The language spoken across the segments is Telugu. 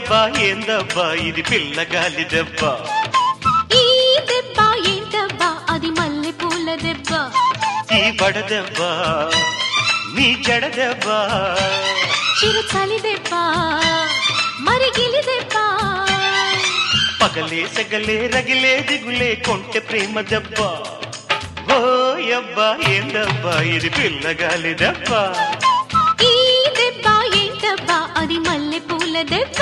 ఓయబ్బా ఏందబ్బా ఇది పిల్లగాలి దెబ్బ ఈ దెబ్బ ఏంటబ్బా అది మల్లె పూల దెబ్బ ఈ బడదెబ్బ నీ జడదెబ్బ చిరు చలి దెబ్బ మరి గిలి దెబ్బ పగలే సగలే రగిలే దిగులే కొంటె ప్రేమ దెబ్బ ఓయబ్బా ఏందబ్బా ఇది పిల్లగాలి దెబ్బ ఈ దెబ్బ ఏంటబ్బా అది మల్లె పూల దెబ్బ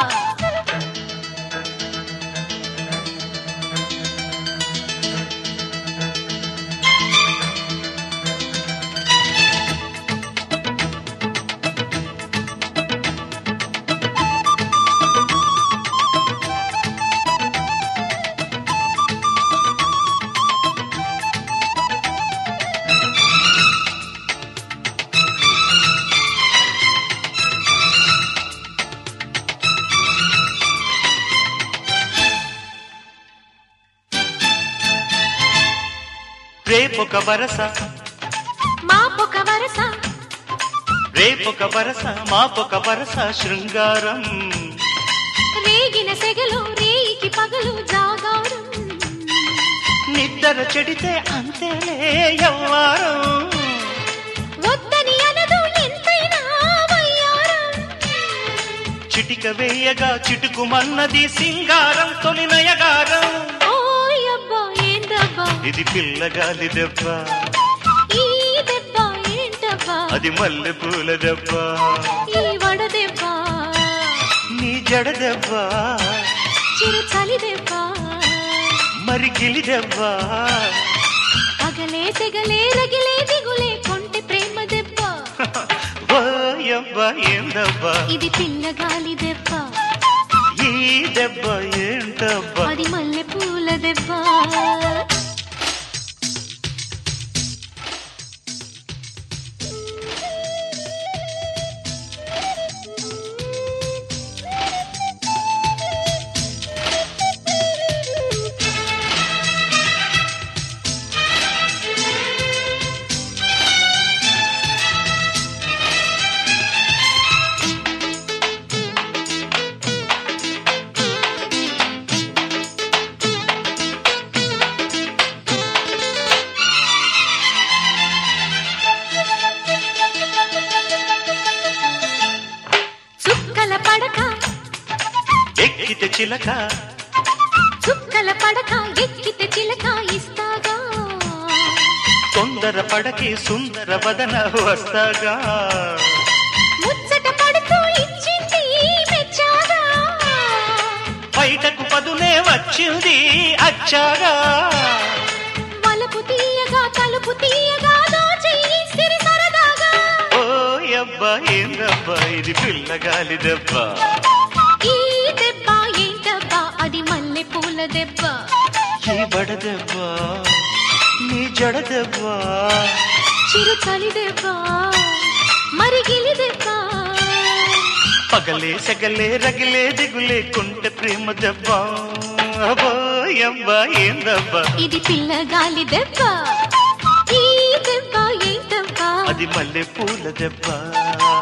రేపొక వరస మాపొక వరస రేపొక వరస మాపొక వరస శృంగారం రేగిన సెగలు రేయికి పగలు జాగారం నిద్ర చెడితే అంతేలే ఎవ్వారం వద్దని అనదు ఎంతైనా వయ్యారం చిటిక వేయగా చిటుకుమన్నది సింగారం తొలి నయగారం ఓయబ్బా ఏందబ్బా ఇది పిల్లగాలి దెబ్బ ఈ దెబ్బ ఏంటబ్బా అది మల్లె పూల దెబ్బ ఈ వడ దెబ్బ నీ జడ దెబ్బ చిరు చలి దెబ్బ మరి గిలి దెబ్బ పగలే తెగలే రగిలే దిగులే కొంటె ప్రేమ దెబ్బ ఓయబ్బ ఏందబ్బా ఇది పిల్లగాలి దెబ్బ ఈ దెబ్బ ఏంటబ్బా అది మల్లె పూల దెబ్బ చుక్కల పడక ఎక్కితే చిలక చుక్కల పడక ఎక్కితే చిలక ఇస్తాగా తొందర పడకి సుందర వదన వస్తాగా ముచ్చట పడుతూ ఇచ్చింది మెచ్చాగా బయటకు పదునే వచ్చింది అచ్చాగా వలపు తీయగా తలుపు తీయగా దోచేయి సిరి సరదాగా ఓయబ్బా ఏందబ్బా ఇది పిల్లగాలి దెబ్బ ఈ దెబ్బ ఏంటబ్బా అది మల్లె పూల దెబ్బ ఈ బడ దెబ్బ నీ జడ దెబ్బ చిరు చలి దెబ్బ మరి గిలి దెబ్బ పగలే సగలే రగిలే దిగులే కుంట ప్రేమ దెబ్బ అబ్బోయబ్బా ఏందబ్బా ఇది పిల్లగాలి దెబ్బ ఈ దెబ్బ ఏంటబ్బా అది మల్లె పూల దెబ్బ